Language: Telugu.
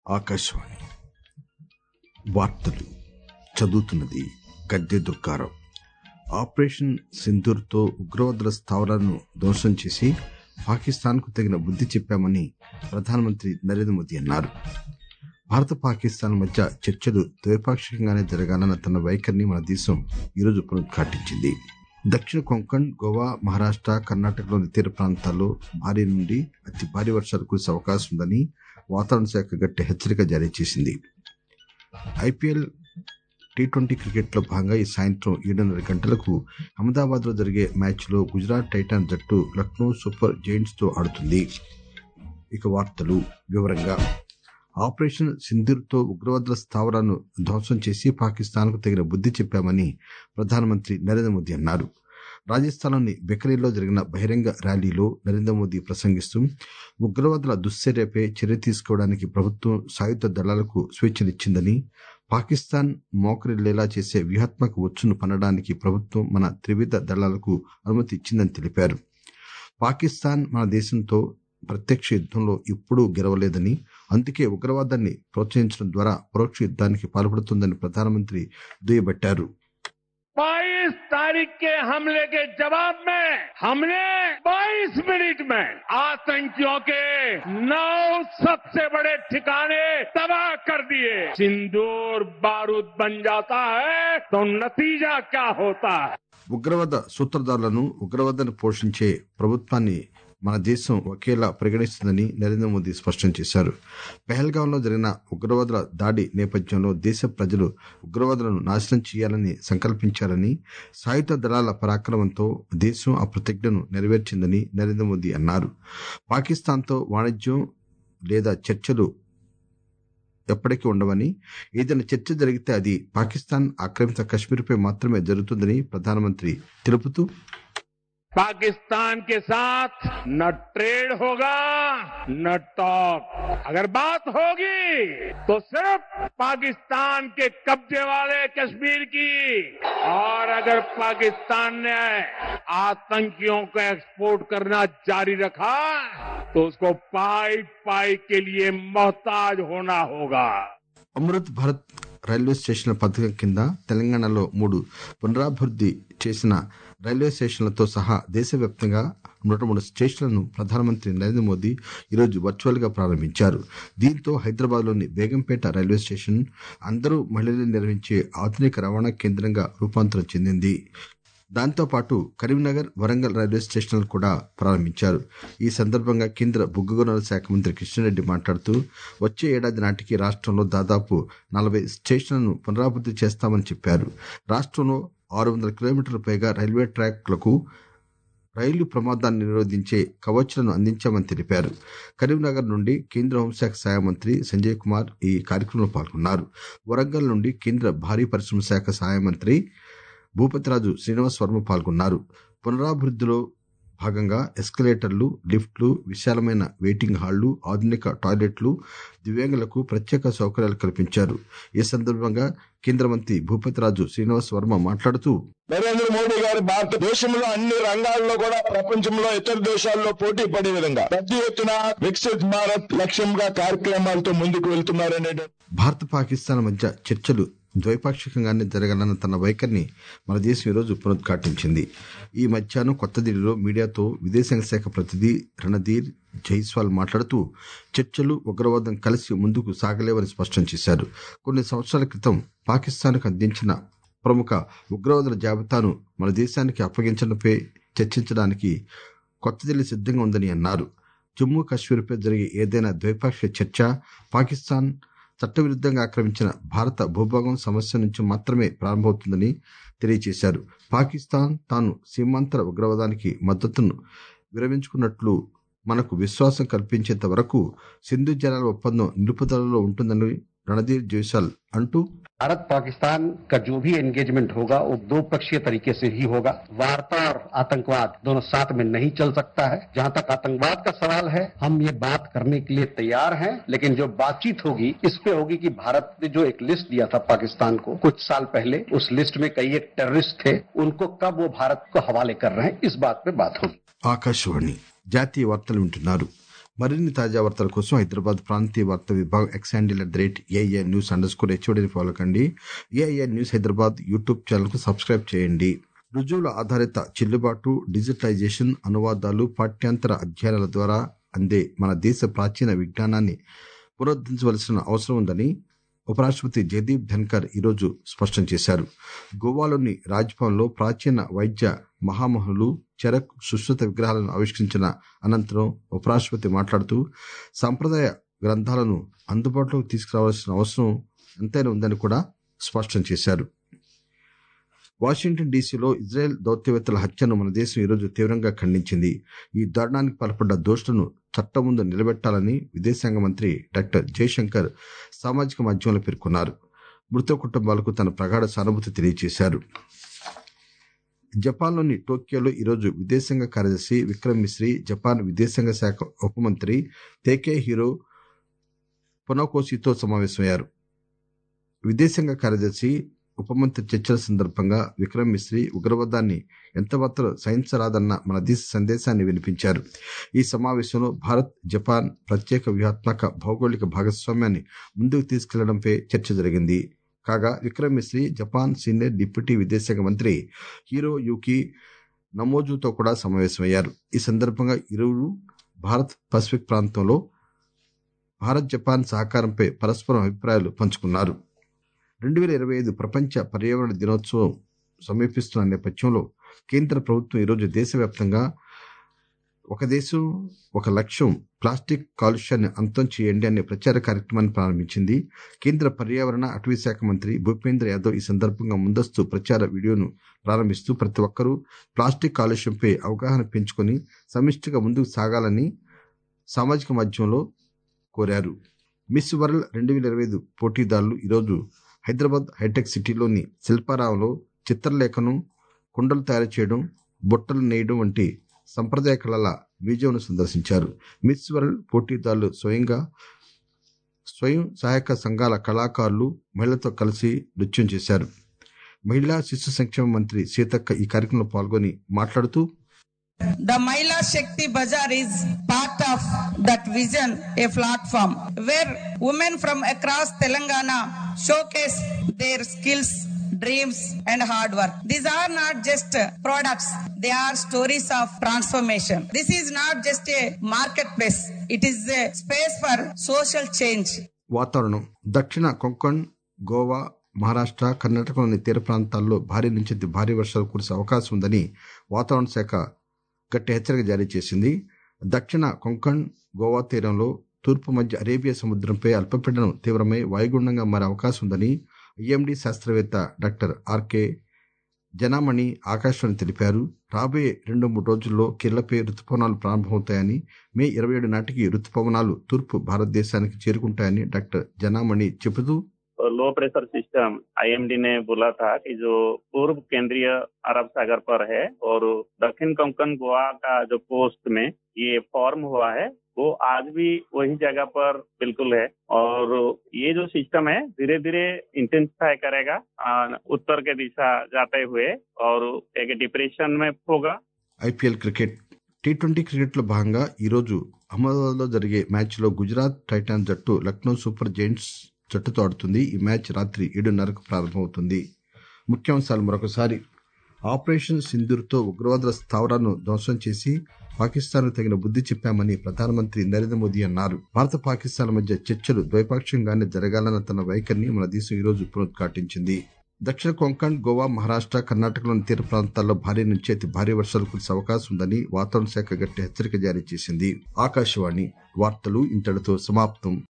ఆకాశవాణి వార్తలు చదువుతున్నది గద్దె దుర్గారావు ఆపరేషన్ సింధూర్తో ఉగ్రవాదుల స్థావరాలను ధ్వంసం చేసి పాకిస్తాన్కు తగిన బుద్ధి చెప్పామని ప్రధానమంత్రి నరేంద్ర మోదీ అన్నారు భారత పాకిస్తాన్ మధ్య చర్చలు ద్వైపాక్షికంగానే జరగాలన్న తన వైఖరిని మన దేశం ఈరోజు పునరుద్ఘాటించింది దక్షిణ కొంకణ్ గోవా మహారాష్ట్ర కర్ణాటకలోని తీర ప్రాంతాల్లో భారీ నుండి అతి భారీ వర్షాలు కురిసే అవకాశం ఉందని వాతావరణ శాఖ గట్టి హెచ్చరిక జారీ చేసింది ఐపీఎల్ టీ ట్వంటీ క్రికెట్ లో భాగంగా ఈ సాయంత్రం ఏడున్నర గంటలకు అహ్మదాబాద్ లో జరిగే మ్యాచ్ లో గుజరాత్ టైటాన్ జట్టు లక్నో సూపర్ జైంట్స్ తో ఆడుతుంది ఇక వార్తలు వివరంగా ఆపరేషన్ సింధూర్తో ఉగ్రవాదుల స్థావరాలను ధ్వంసం చేసి పాకిస్తాన్కు తగిన బుద్ధి చెప్పామని ప్రధానమంత్రి నరేంద్ర మోదీ అన్నారు రాజస్థాన్లోని బెకరీలో జరిగిన బహిరంగ ర్యాలీలో నరేంద్ర మోదీ ప్రసంగిస్తూ ఉగ్రవాదుల దుశ్చర్యపై చర్య తీసుకోవడానికి ప్రభుత్వం సాయుధ దళాలకు స్వేచ్ఛనిచ్చిందని పాకిస్తాన్ మోకరిల్లేలా చేసే వ్యూహాత్మక ఉచ్చును పన్నడానికి ప్రభుత్వం మన త్రివిధ దళాలకు అనుమతి ఇచ్చిందని తెలిపారు పాకిస్తాన్ మన దేశంతో ప్రత్యక్ష యుద్ధంలో ఎప్పుడూ గెలవలేదని అందుకే ఉగ్రవాదాన్ని ప్రోత్సహించడం ద్వారా పరోక్ష యుద్ధానికి పాల్పడుతుందని ప్రధానమంత్రి దుయ్యబట్టారు बाईस तारीख के हमले के जवाब में हमने 22 मिनट में आतंकियों के नौ सबसे बड़े ठिकाने तबाह कर दिए सिंदूर बारूद बन जाता है तो नतीजा क्या होता है ఉగ్రవాద సూత్రధారులను ఉగ్రవాదాన్ని పోషించే ప్రభుత్వాన్ని మన దేశం ఒకేలా పరిగణిస్తుందని నరేంద్ర మోదీ స్పష్టం చేశారు పెహల్గాంలో జరిగిన ఉగ్రవాదుల దాడి నేపథ్యంలో దేశ ప్రజలు ఉగ్రవాదులను నాశనం చేయాలని సంకల్పించారని సాయుధ దళాల పరాక్రమంతో దేశం ఆ ప్రతిజ్ఞను నెరవేర్చిందని నరేంద్ర మోదీ అన్నారు పాకిస్తాన్తో వాణిజ్యం లేదా చర్చలు ఎప్పటికీ ఉండవని ఏదైనా చర్చ జరిగితే అది పాకిస్తాన్ ఆక్రమిత కశ్మీర్పై మాత్రమే జరుగుతుందని ప్రధానమంత్రి తెలుపుతూ पाकिस्तान के साथ न ट्रेड होगा न टॉक अगर बात होगी तो सिर्फ पाकिस्तान के कब्जे वाले कश्मीर की और अगर पाकिस्तान ने आतंकियों को एक्सपोर्ट करना जारी रखा तो उसको पाई पाई के लिए मोहताज होना होगा అమృత్ భారత్ రైల్వే స్టేషన్ల పథకం కింద తెలంగాణలో మూడు పునరాభివృద్ధి చేసిన రైల్వే స్టేషన్లతో సహా దేశవ్యాప్తంగా నూట మూడు స్టేషన్లను ప్రధానమంత్రి నరేంద్ర మోదీ ఈరోజు వర్చువల్ గా ప్రారంభించారు దీంతో హైదరాబాద్ లోని బేగంపేట రైల్వే స్టేషన్ అందరూ మహిళలు నిర్వహించే ఆధునిక రవాణా కేంద్రంగా రూపాంతరం చెందింది దాంతోపాటు కరీంనగర్ వరంగల్ రైల్వే స్టేషన్లు కూడా ప్రారంభించారు ఈ సందర్భంగా కేంద్ర బొగ్గు గనుల శాఖ మంత్రి కిషన్ మాట్లాడుతూ వచ్చే ఏడాది నాటికి రాష్ట్రంలో దాదాపు నలభై స్టేషన్లను పునరాభివృద్ధి చేస్తామని చెప్పారు రాష్ట్రంలో ఆరు వందల కిలోమీటర్ల పైగా రైల్వే ట్రాక్లకు రైలు ప్రమాదాన్ని నిరోధించే కవచ్లను అందించామని తెలిపారు కరీంనగర్ నుండి కేంద్ర హోంశాఖ సహాయ మంత్రి సంజయ్ కుమార్ ఈ కార్యక్రమంలో పాల్గొన్నారు వరంగల్ నుండి కేంద్ర భారీ పరిశ్రమ శాఖ సహాయ మంత్రి భూపతిరాజు శ్రీనివాస్ వర్మ పాల్గొన్నారు పునరాభివృద్ధిలో భాగంగా ఎస్కలేటర్లు లిఫ్ట్లు విశాలమైన వెయిటింగ్ హాళ్లు ఆధునిక టాయిలెట్లు దివ్యాంగులకు ప్రత్యేక సౌకర్యాలు కల్పించారు ఈ సందర్భంగా కేంద్ర మంత్రి భూపతిరాజు శ్రీనివాస్ వర్మ మాట్లాడుతూ నరేంద్ర మోడీ గారు భారతదేశంలో అన్ని రంగాల్లో కూడా ప్రపంచంలో ఇతర దేశాల్లో పోటీ పడే విధంగా పెద్ద ఎత్తున వికసిత్ భారత్ లక్ష్యంగా కార్యక్రమాలతో ముందుకు వెళ్తున్నారనే భారత్ పాకిస్తాన్ మధ్య చర్చలు ద్వైపాక్షికంగానే జరగాలన్న తన వైఖరిని మన దేశం ఈరోజు పునరుద్ఘాటించింది ఈ మధ్యాహ్నం కొత్త ఢిల్లీలో మీడియాతో విదేశాంగ శాఖ ప్రతినిధి రణధీర్ జైస్వాల్ మాట్లాడుతూ చర్చలు ఉగ్రవాదం కలిసి ముందుకు సాగలేవని స్పష్టం చేశారు కొన్ని సంవత్సరాల క్రితం పాకిస్తాన్కు అందించిన ప్రముఖ ఉగ్రవాదుల జాబితాను మన దేశానికి అప్పగించడంపై చర్చించడానికి కొత్త ఢిల్లీ సిద్ధంగా ఉందని అన్నారు జమ్మూ కాశ్మీర్పై జరిగే ఏదైనా ద్వైపాక్షిక చర్చ పాకిస్తాన్ చట్టవిరుద్ధంగా ఆక్రమించిన భారత భూభాగం సమస్య నుంచి మాత్రమే ప్రారంభమవుతుందని తెలియజేశారు పాకిస్తాన్ తాను సీమాంతర ఉగ్రవాదానికి మద్దతును విరమించుకున్నట్లు మనకు విశ్వాసం కల్పించేంత వరకు సింధు జలాల ఒప్పందం నిలుపుదలలో ఉంటుందని రణధీర్ జైసాల్ అంటూ भारत पाकिस्तान का जो भी एंगेजमेंट होगा वो दो पक्षीय तरीके से ही होगा वार्ता और आतंकवाद दोनों साथ में नहीं चल सकता है जहां तक आतंकवाद का सवाल है हम ये बात करने के लिए तैयार हैं लेकिन जो बातचीत होगी इस पे होगी कि भारत ने जो एक लिस्ट दिया था पाकिस्तान को कुछ साल पहले उस लिस्ट में कई एक टेररिस्ट थे उनको कब वो भारत को हवाले कर रहे हैं इस बात पे बात होगी ఆకాశవాణి జాతీయ వార్తలు వింటున్నారు మరిన్ని తాజా వార్తల కోసం హైదరాబాద్ ప్రాంతీయ వార్తా విభాగం X handle at the rate AIR news underscore హెచ్ఓడిని ఫాలో కండి AIR news Hyderabad YouTube channel కు సబ్స్క్రైబ్ చేయండి రుజువుల ఆధారిత చెల్లుబాటు డిజిటలైజేషన్ అనువాదాలు పాఠ్యాంతర అధ్యయనాల ద్వారా అందే మన దేశ ప్రాచీన విజ్ఞానాన్ని పునరుద్ధరించవలసిన అవసరం ఉందని ఉపరాష్ట్రపతి జగదీప్ ధన్కర్ ఈరోజు స్పష్టం చేశారు గోవాలోని రాజ్భవన్లో ప్రాచీన వైద్య మహామహులు చెరక్ సుశ్రుత విగ్రహాలను ఆవిష్కరించిన అనంతరం ఉపరాష్ట్రపతి మాట్లాడుతూ సంప్రదాయ గ్రంథాలను అందుబాటులోకి తీసుకురావాల్సిన అవసరం ఎంతైనా ఉందని కూడా స్పష్టం చేశారు వాషింగ్టన్ డీసీలో ఇజ్రాయెల్ దౌత్యవేత్తల హత్యను మన దేశం ఈరోజు తీవ్రంగా ఖండించింది ఈ దారుణానికి పాల్పడ్డ దోషులను చట్టం ముందు నిలబెట్టాలని విదేశాంగ మంత్రి డాక్టర్ జయశంకర్ సామాజిక మాధ్యమంలో పేర్కొన్నారు మృత కుటుంబాలకు తన ప్రగాఢ సానుభూతి తెలియజేశారు జపాన్లోని టోక్యోలో ఈరోజు విదేశాంగ కార్యదర్శి విక్రమ్ మిశ్రీ జపాన్ విదేశాంగ శాఖ ఉప మంత్రి తేకే హీరో పొనోకోసితో సమావేశమయ్యారు విదేశాంగ కార్యదర్శి ఉప మంత్రి చర్చల సందర్భంగా విక్రమ్ మిశ్రీ ఉగ్రవాదాన్ని ఎంతమాత్రం సహించరాదన్న మన దేశ సందేశాన్ని వినిపించారు ఈ సమావేశంలో భారత్ జపాన్ ప్రత్యేక వ్యూహాత్మక భౌగోళిక భాగస్వామ్యాన్ని ముందుకు తీసుకెళ్లడంపై చర్చ జరిగింది కాగా Vikram Misri Japan senior deputy విదేశాంగ మంత్రి హీరో యూకి నమోజుతో కూడా సమావేశమయ్యారు ఈ సందర్భంగా ఇరువురు భారత్ పసిఫిక్ ప్రాంతంలో భారత్ జపాన్ సహకారంపై పరస్పరం అభిప్రాయాలు పంచుకున్నారు రెండు వేల ఇరవై ఐదు ప్రపంచ పర్యావరణ దినోత్సవం సమీపిస్తున్న నేపథ్యంలో కేంద్ర ప్రభుత్వం ఈరోజు దేశవ్యాప్తంగా ఒక దేశం ఒక లక్ష్యం ప్లాస్టిక్ కాలుష్యాన్ని అంతం చేయండి అనే ప్రచార కార్యక్రమాన్ని ప్రారంభించింది కేంద్ర పర్యావరణ అటవీ శాఖ మంత్రి భూపేంద్ర యాదవ్ ఈ సందర్భంగా ముందస్తు ప్రచార వీడియోను ప్రారంభిస్తూ ప్రతి ఒక్కరూ ప్లాస్టిక్ కాలుష్యంపై అవగాహన పెంచుకొని సమిష్టిగా ముందుకు సాగాలని సామాజిక మాధ్యమంలో కోరారు మిస్ వరల్డ్ రెండు వేల ఇరవై ఐదు పోటీదారులు ఈరోజు హైదరాబాద్ హైటెక్ సిటీలోని శిల్పారావంలో చిత్రలేఖనం కుండలు తయారు చేయడం బుట్టలు నేయడం వంటి సంప్రదాయ కళల మ్యూజియంను సందర్శించారు మిస్ వరల్డ్ పోటీదారులు స్వయంగా స్వయం సహాయక సంఘాల కళాకారులు మహిళలతో కలిసి నృత్యం చేశారు మహిళా శిశు సంక్షేమ మంత్రి సీతక్క ఈ కార్యక్రమంలో పాల్గొని మాట్లాడుతూ The Mahila Shakti Bazaar is part of that vision, a platform where women from across Telangana showcase their skills, dreams, and hard work. These are not just products, they are stories of transformation. This is not just a marketplace, it is a space for social change. వాతావరణం దక్షిణ కొంకణ్ గోవా మహారాష్ట్ర కర్ణాటకలోని తీర ప్రాంతాల్లో భారీ నుంచి అతి భారీ వర్షాలు కురిసే అవకాశం ఉందని వాతావరణ శాఖ గట్టి హెచ్చరిక జారీ చేసింది దక్షిణ కొంకణ్ గోవా తీరంలో తూర్పు మధ్య అరేబియా సముద్రంపై అల్పపీడనం తీవ్రమై వాయుగుండంగా మారే అవకాశం ఉందని ఐఎండీ శాస్త్రవేత్త డాక్టర్ ఆర్కే జనామణి ఆకాశవాణి తెలిపారు రాబోయే రెండు మూడు రోజుల్లో కేరళపై రుతుపవనాలు ప్రారంభమవుతాయని మే ఇరవై ఏడు నాటికి రుతుపవనాలు తూర్పు భారతదేశానికి చేరుకుంటాయని డాక్టర్ జనామణి చెబుతూ लो प्रेशर सिस्टम आईएमडी ने बोला था कि जो पूर्व केंद्रीय अरब सागर पर है और दक्षिण कोंकण गोवा का जो कोस्ट में ये फॉर्म हुआ है वो आज भी वही जगह पर बिल्कुल है और ये जो सिस्टम है धीरे धीरे इंटेंसिफाई करेगा आ, उत्तर के दिशा जाते हुए और एक डिप्रेशन में होगा ఐపీఎల్ క్రికెట్ టీ ట్వంటీ క్రికెట్లో భాగంగా ఈరోజు అహ్మదాబాద్లో జరిగే మ్యాచ్లో గుజరాత్ టైటాన్స్ జట్టు లక్నో సూపర్ జైంట్స్ జట్టుతో ఆడుతుంది ఈ మ్యాచ్ రాత్రి ఏడున్నరకు ప్రారంభమవుతుంది ముఖ్యాంశాలు మరొకసారి ఆపరేషన్ సింధూర్తో ఉగ్రవాదుల స్థావరాలను ధ్వంసం చేసి పాకిస్తాన్ తగిన బుద్ధి చెప్పామని ప్రధానమంత్రి నరేంద్ర మోదీ అన్నారు భారత పాకిస్తాన్ మధ్య చర్చలు ద్వైపాక్షికంగానే జరగాలన్న తన వైఖరిని మన దేశం ఈరోజు పునరుద్ఘాటించింది దక్షిణ కొంకణ్ గోవా మహారాష్ట్ర కర్ణాటకలోని తీర ప్రాంతాల్లో భారీ నుంచి అతి భారీ వర్షాలు కురిసే అవకాశం ఉందని వాతావరణ శాఖ గట్టి హెచ్చరిక జారీ చేసింది ఆకాశవాణి వార్తలు ఇంతటితో సమాప్తం